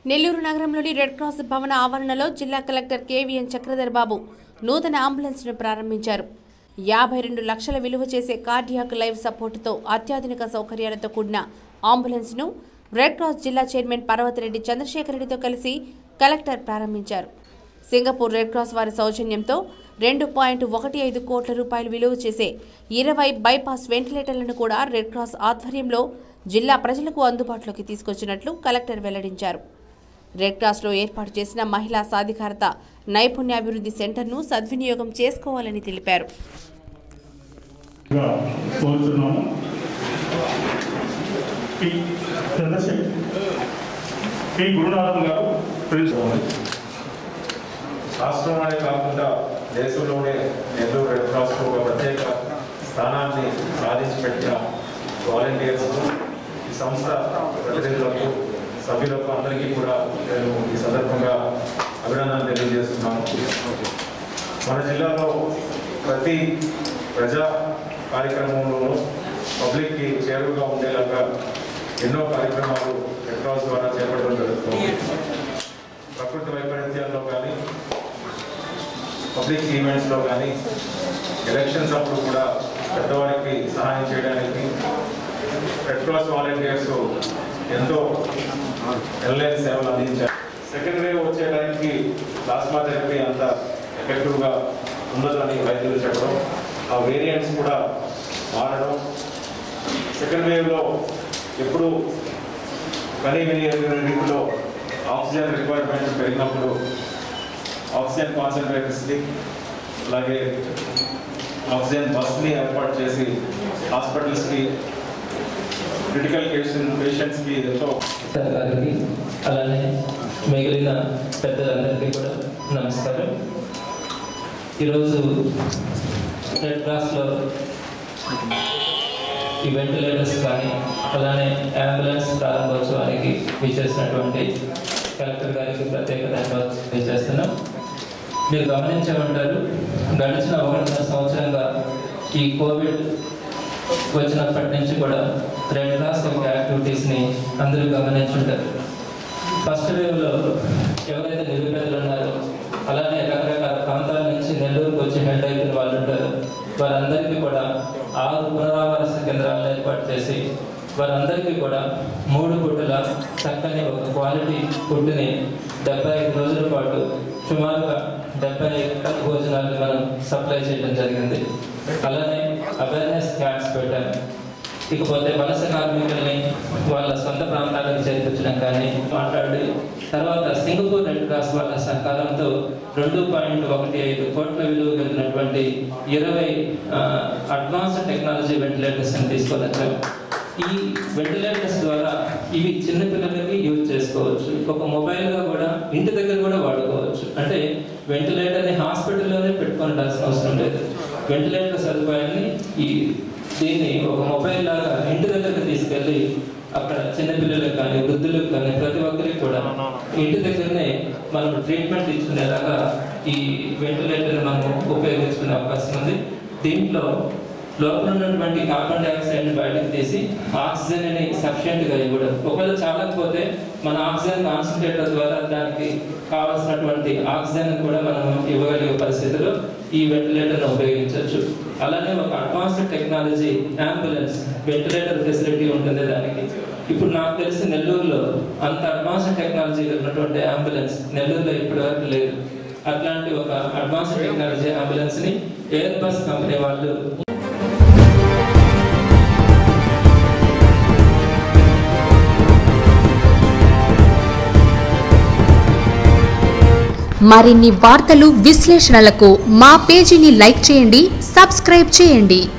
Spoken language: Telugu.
నెల్లూరు నగరంలోని రెడ్ క్రాస్ భవన ఆవరణలో జిల్లా కలెక్టర్ కేవీఎన్ చక్రధర్ బాబు నూతన అంబులెన్స్ను ప్రారంభించారు యాభై రెండు లక్షల విలువ చేసే కార్డియాక్ లైవ్ సపోర్టుతో అత్యాధునిక సౌకర్యాలతో కూడిన అంబులెన్స్ను రెడ్ క్రాస్ జిల్లా చైర్మన్ పర్వతిరెడ్డి చంద్రశేఖర్ రెడ్డితో కలిసి కలెక్టర్ ప్రారంభించారు సింగపూర్ రెడ్ క్రాస్ వారి సౌజన్యంతో రెండు పాయింట్ ఒకటి ఐదు కోట్ల రూపాయలు విలువ చేసే ఇరవై బైపాస్ వెంటిలేటర్లను కూడా రెడ్ క్రాస్ ఆధ్వర్యంలో జిల్లా ప్రజలకు అందుబాటులోకి తీసుకొచ్చినట్లు కలెక్టర్ వెల్లడించారు రెడ్ క్రాస్లో ఏర్పాటు చేసిన మహిళా సాధికారత నైపుణ్యాభివృద్ధి సెంటర్ను సద్వినియోగం చేసుకోవాలని తెలిపారు గా కోరుతున్నాము పి చంద్రశేఖర్ పి గురునాథం గారు ప్రిన్సిపల్ రాష్ట్రంలోనే కాకుండా దేశంలోనే నెల్లూరు రెడ్ క్రాస్ ఒక ప్రత్యేక స్థానాన్ని సాధించి పెట్టిన వాలంటీర్స్ ఈ సంస్థ ప్రతినిధులకు సభ్యులకు అందరికీ కూడా నేను ఈ సందర్భంగా అభినందనలు తెలియజేస్తున్నాను మన జిల్లాలో ప్రతి ప్రజా కార్యక్రమంలోనూ పబ్లిక్కి చేరువగా ఉండేలాగా ఎన్నో కార్యక్రమాలు రెడ్ క్రాస్ ద్వారా చేపట్టడం జరుగుతుంది ప్రకృతి వైపరీత్యాల్లో కానీ పబ్లిక్ ఈవెంట్స్లో కానీ ఎలక్షన్స్ అప్పుడు కూడా పెద్దవారికి సహాయం చేయడానికి రెడ్ క్రాస్ వాలంటీర్స్ ఎంతో ఎల్ఐన్ సేవలు అందించారు సెకండ్ వేవ్ వచ్చే టైంకి ప్లాస్మా థెరపీ అంత ఎఫెక్టివ్గా ఉండదని వైద్యులు చెప్పడం ఆ వేరియంట్స్ కూడా మారడం సెకండ్ వేవ్లో ఎప్పుడు కనీ విని రీతిలో ఆక్సిజన్ రిక్వైర్మెంట్ పెరిగినప్పుడు ఆక్సిజన్ కాన్సన్ట్రేటర్స్ని అలాగే ఆక్సిజన్ బస్ని ఏర్పాటు చేసి హాస్పిటల్స్కి క్రిటికల్ కేషన్ పేషెంట్స్కి ఎంతో సార్ గారికి అలానే మిగిలిన పెద్దలందరికీ కూడా నమస్కారం ఈరోజు రెడ్ క్రాస్లో ఈ వెంటిలేటర్స్ కానీ అలానే అంబులెన్స్ ప్రారంభోత్సవానికి విచ్చేసినటువంటి కలెక్టర్ గారికి ప్రత్యేక ధన్యవాదాలు తెలియజేస్తున్నాం మీరు గమనించే ఉంటారు గడిచిన ఒకటిన్నర సంవత్సరంగా ఈ కోవిడ్ వచ్చినప్పటి నుంచి కూడా రెడ్ క్రాస్ యొక్క యాక్టివిటీస్ని అందరూ గమనించుంటారు ఫస్ట్ వేవ్లో ఎవరైతే నిరుపేదలు ఉన్నారో అలానే రకరకాల ప్రాంతాల నుంచి నెల్లూరుకు వచ్చి హెడ్ అయిపోయిన వాళ్ళు ఉంటారు వారందరికీ కూడా ఆరు పునరావాస కేంద్రాలను ఏర్పాటు చేసి వారందరికీ కూడా మూడు గుడ్డల చక్కని ఒక క్వాలిటీ ఫుడ్ని డెబ్బై ఐదు రోజుల పాటు సుమారుగా డెబ్బై ఐదు భోజనాలను మనం సప్లై చేయడం జరిగింది అలానే అవేర్నెస్ క్యాంప్స్ పెట్టాము ఇకపోతే వలస కార్మికుల్ని వాళ్ళ సొంత ప్రాంతాలకు చేర్పించడం కానీ మాట్లాడి తర్వాత సింగపూర్ రెడ్ క్రాస్ వాళ్ళ సహకారంతో రెండు పాయింట్ ఒకటి ఐదు కోట్ల విలువ కలిగినటువంటి ఇరవై అడ్వాన్స్డ్ టెక్నాలజీ వెంటిలేటర్స్ అని తీసుకొని వచ్చాం ఈ వెంటిలేటర్స్ ద్వారా ఇవి చిన్న పిల్లలకి యూజ్ చేసుకోవచ్చు ఒక మొబైల్గా కూడా ఇంటి దగ్గర కూడా వాడుకోవచ్చు అంటే వెంటిలేటర్ని హాస్పిటల్లోనే పెట్టుకొని ఉండాల్సిన అవసరం లేదు వెంటిలేటర్ సదుపాయాన్ని ఈ దీన్ని ఒక మొబైల్ లాగా ఇంటి దగ్గరకు తీసుకెళ్ళి అక్కడ చిన్నపిల్లలకు కానీ వృద్ధులకు కానీ ప్రతి ఒక్కరికి కూడా ఇంటి దగ్గరనే మనం ట్రీట్మెంట్ ఇచ్చుకునేలాగా ఈ వెంటిలేటర్ మనం ఉపయోగించుకునే అవకాశం ఉంది దీంట్లో లోపల ఉన్నటువంటి కార్బన్ డైఆక్సైడ్ని బయటకు తీసి ఆక్సిజన్ని సఫిషియెంట్గా ఇవ్వడం ఒకవేళ చాలకపోతే మన ఆక్సిజన్ కాన్సన్ట్రేటర్ ద్వారా దానికి కావాల్సినటువంటి ఆక్సిజన్ కూడా మనం ఇవ్వగలిగే పరిస్థితిలో ఈ వెంటిలేటర్ను ఉపయోగించవచ్చు అలానే ఒక advanced technology ambulance ventilator facility ఉంటుంది దానికి ఇప్పుడు నాకు తెలిసి నెల్లూరులో అంత అడ్వాన్స్డ్ టెక్నాలజీ ఉన్నటువంటి అంబులెన్స్ నెల్లూరులో ఇప్పటివరకు లేదు అట్లాంటి ఒక అడ్వాన్స్డ్ టెక్నాలజీ అంబులెన్స్ని ఎయిర్ బస్ కంపెనీ వాళ్ళు మరిన్ని వార్తలు విశ్లేషణలకు మా పేజీని లైక్ చేయండి సబ్స్క్రైబ్ చేయండి